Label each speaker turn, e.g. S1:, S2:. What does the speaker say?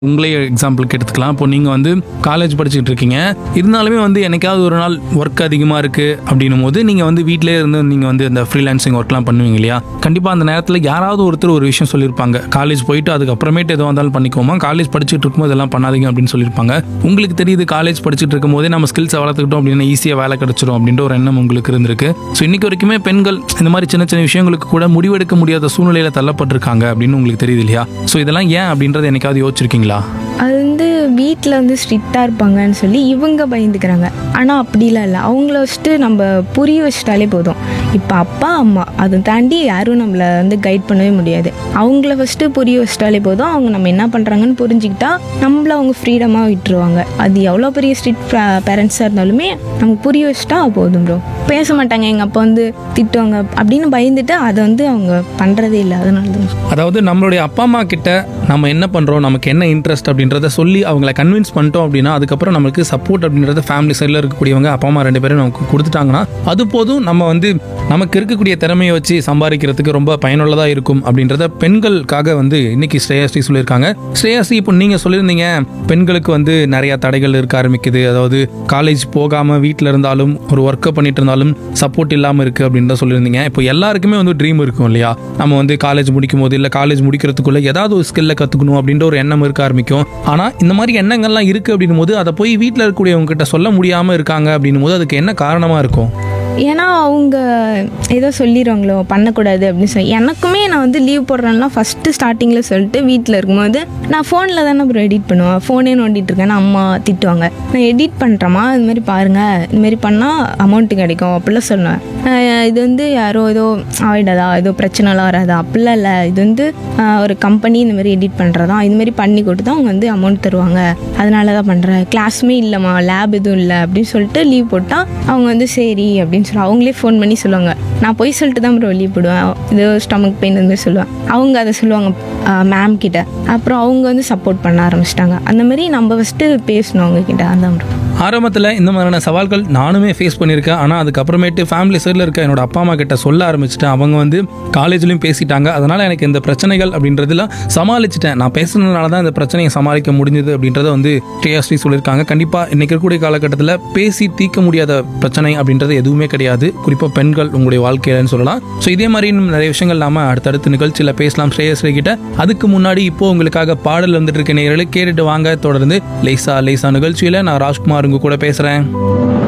S1: உங்களே எக்ஸாம்பிளுக்கு எடுத்துக்கலாம் இப்போ நீங்கள் வந்து காலேஜ் படிச்சுட்டு இருக்கீங்க இருந்தாலுமே வந்து என்னைக்காவது ஒரு நாள் ஒர்க் அதிகமாக இருக்குது அப்படின்னும் போது நீங்கள் வந்து வீட்டிலே இருந்து நீங்கள் வந்து இந்த ஃப்ரீலான்சிங் ஒர்க்லாம் பண்ணுவீங்க இல்லையா கண்டிப்பாக அந்த நேரத்தில் யாராவது ஒருத்தர் ஒரு விஷயம் சொல்லியிருப்பாங்க காலேஜ் போயிட்டு அதுக்கப்புறமேட்டு எதுவும் வந்தாலும் பண்ணிக்கோமா காலேஜ் படிச்சுட்டு இருக்கும்போது இதெல்லாம் பண்ணாதீங்க அப்படின்னு சொல்லியிருப்பாங்க உங்களுக்கு தெரியுது காலேஜ் படிச்சுட்டு இருக்கும்போதே நம்ம ஸ்கில்ஸை வளர்த்துக்கிட்டோம் அப்படின்னா ஈஸியாக வேலை கிடைச்சிரும் அப்படின்ற ஒரு எண்ணம் உங்களுக்கு இருந்திருக்கு ஸோ இன்னைக்கு வரைக்குமே பெண்கள் இந்த மாதிரி சின்ன சின்ன விஷயங்களுக்கு கூட முடிவெடுக்க முடியாத சூழ்நிலையில் தள்ளப்பட்டிருக்காங்க அப்படின்னு உங்களுக்கு தெரியுது இல்லையா ஸோ இதெல்லாம் ஏன் அப்படின்றத என்னைக்காவது யோசிச்சிருக்கீங்களா
S2: அது வந்து வீட்டில் வந்து ஸ்ட்ரிக்டாக இருப்பாங்கன்னு சொல்லி இவங்க பயந்துக்கிறாங்க ஆனால் அப்படிலாம் இல்லை அவங்கள வச்சுட்டு நம்ம புரிய வச்சிட்டாலே போதும் இப்போ அப்பா அம்மா அதை தாண்டி யாரும் நம்மளை வந்து கைட் பண்ணவே முடியாது அவங்கள ஃபஸ்ட்டு புரிய வச்சிட்டாலே போதும் அவங்க நம்ம என்ன பண்ணுறாங்கன்னு புரிஞ்சுக்கிட்டா நம்மள அவங்க ஃப்ரீடமாக விட்டுருவாங்க அது எவ்வளோ பெரிய ஸ்ட்ரிக்ட் பேரண்ட்ஸாக இருந்தாலுமே நமக்கு புரிய வச்சிட்டா போதும் ப்ரோ பேச மாட்டாங்க எங்கள் அப்பா வந்து திட்டுவாங்க அப்படின்னு பயந்துட்டு அதை வந்து அவங்க பண்ணுறதே இல்லை அதனால தான்
S1: அதாவது நம்மளுடைய அப்பா அம்மா கிட்ட நம்ம என்ன பண்ணுறோம் நமக்கு என்ன இன்ட்ரெஸ்ட் அப்படின்றத சொல்லி அவங்கள கன்வின்ஸ் பண்ணிட்டோம் அப்படின்னா அதுக்கப்புறம் நமக்கு சப்போர்ட் அப்படின்றத ஃபேமிலி சைடில் இருக்கக்கூடியவங்க அப்பா அம்மா ரெண்டு பேரும் நமக்கு கொடுத்துட்டாங்கன்னா அது போதும் நம்ம வந்து நமக்கு இருக்கக்கூடிய திறமையை வச்சு சம்பாதிக்கிறதுக்கு ரொம்ப பயனுள்ளதாக இருக்கும் அப்படின்றத பெண்களுக்காக வந்து இன்னைக்கு ஸ்ரேயாஸ்ரீ சொல்லியிருக்காங்க ஸ்ரேயாஸ்ரீ இப்போ நீங்கள் சொல்லியிருந்தீங்க பெண்களுக்கு வந்து நிறைய தடைகள் இருக்க ஆரம்பிக்குது அதாவது காலேஜ் போகாமல் வீட்டில் இருந்தாலும் ஒரு ஒர்க்கை பண்ணிட்டு இருந்தாலும் சப்போர்ட் இல்லாமல் இருக்குது அப்படின்னு தான் சொல்லியிருந்தீங்க இப்போ எல்லாருக்குமே வந்து ட்ரீம் இருக்கும் இல்லையா நம்ம வந்து காலேஜ் முடிக்கும் போது இல்லை காலேஜ் முடிக்கிறதுக்குள்ள ஏதாவது ஒரு ஸ்கில்லை கற்றுக்கணும் அப்படின்ற ஒரு எண்ணம் இருக்க ஆரம்பிக்கும் ஆனால் இந்த மாதிரி எண்ணங்கள்லாம் இருக்குது அப்படின்னும் போது அதை போய் வீட்டில் இருக்கக்கூடியவங்க கிட்ட சொல்ல முடியாமல் இருக்காங்க அப்படின்னும் போது அதுக்கு என்ன காரணமாக இருக்கும்
S2: ஏன்னா அவங்க ஏதோ சொல்லிடுவாங்களோ பண்ணக்கூடாது அப்படின்னு சொல்லி எனக்குமே நான் வந்து லீவ் போடுறேன்னா ஃபஸ்ட்டு ஸ்டார்டிங்கில் சொல்லிட்டு வீட்டில் இருக்கும்போது நான் ஃபோனில் தானே அப்புறம் எடிட் பண்ணுவேன் ஃபோனே நோண்டிட்டு இருக்கேன் அம்மா திட்டுவாங்க நான் எடிட் பண்ணுறேம்மா இது மாதிரி பாருங்கள் இது மாதிரி பண்ணால் அமௌண்ட்டு கிடைக்கும் அப்படிலாம் சொல்லுவேன் ஆஹ் இது வந்து யாரோ ஏதோ ஆகிடாதா ஏதோ பிரச்சனைலாம் வராதா அப்படிலாம் இல்லை இது வந்து ஆஹ் ஒரு கம்பெனி இந்த மாதிரி எடிட் பண்ணுறதா இது மாதிரி பண்ணி கொடுத்து தான் அவங்க வந்து அமௌண்ட் தருவாங்க அதனால தான் பண்ணுறேன் கிளாஸுமே இல்லைம்மா லேப் எதுவும் இல்லை அப்படின்னு சொல்லிட்டு லீவ் போட்டால் அவங்க வந்து சரி அப்படின்னு சொல்லி அவங்களே ஃபோன் பண்ணி சொல்லுவாங்க நான் போய் சொல்லிட்டு தான் ப்ரோ லீவ் போடுவேன் இது ஸ்டமக் பெயின் இந்த மாதிரி சொல்லுவேன் அவங்க அதை சொல்லுவாங்க மேம் கிட்ட அப்புறம் அவங்க வந்து சப்போர்ட் பண்ண ஆரம்பிச்சிட்டாங்க அந்த மாதிரி நம்ம ஃபஸ்ட்டு பேசணும் அவங்க கிட்ட அதான் ப்ரோ
S1: ஆரம்பத்தில் இந்த மாதிரியான சவால்கள் நானுமே ஃபேஸ் பண்ணியிருக்கேன் ஆனால் அதுக்கப்புறமேட்டு ஃபேமிலி சைடில் இருக்க என்னோட அப்பா அம்மா கிட்ட சொல்ல ஆரம்பிச்சிட்டேன் அவங்க வந்து காலேஜ்லையும் பேசிட்டாங்க அதனால் எனக்கு இந்த பிரச்சனைகள் அப்படின்றதெல்லாம் சமாளிச்சிட்டேன் நான் பேசுனதுனால தான் இந்த பிரச்சனையை சமாளிக்க முடிஞ்சது அப்படின்றத வந்து கேஎஸ்டி சொல்லியிருக்காங்க கண்டிப்பாக இன்னைக்கு இருக்கக்கூடிய காலகட்டத்தில் பேசி தீர்க்க முடியாத பிரச்சனை அப்படின்றது எதுவுமே கிடையாது குறிப்பாக பெண்கள் உங்களுடைய வாழ்க்கையிலன்னு சொல்லலாம் ஸோ இதே மாதிரி இன்னும் நிறைய விஷயங்கள் நாம அடுத்தடுத்த நிகழ்ச்சியில் பேசலாம் ஸ்ரேயஸ்ரீ கிட்ட அதுக்கு முன்னாடி இப்போ உங்களுக்காக பாடல் வந்துட்டு இருக்க நேயர்களை கேட்டுட்டு வாங்க தொடர்ந்து லேசா லேசா நிகழ்ச்சியில் நான் ராஜ்குமார் உங்க கூட பேசுகிறேன்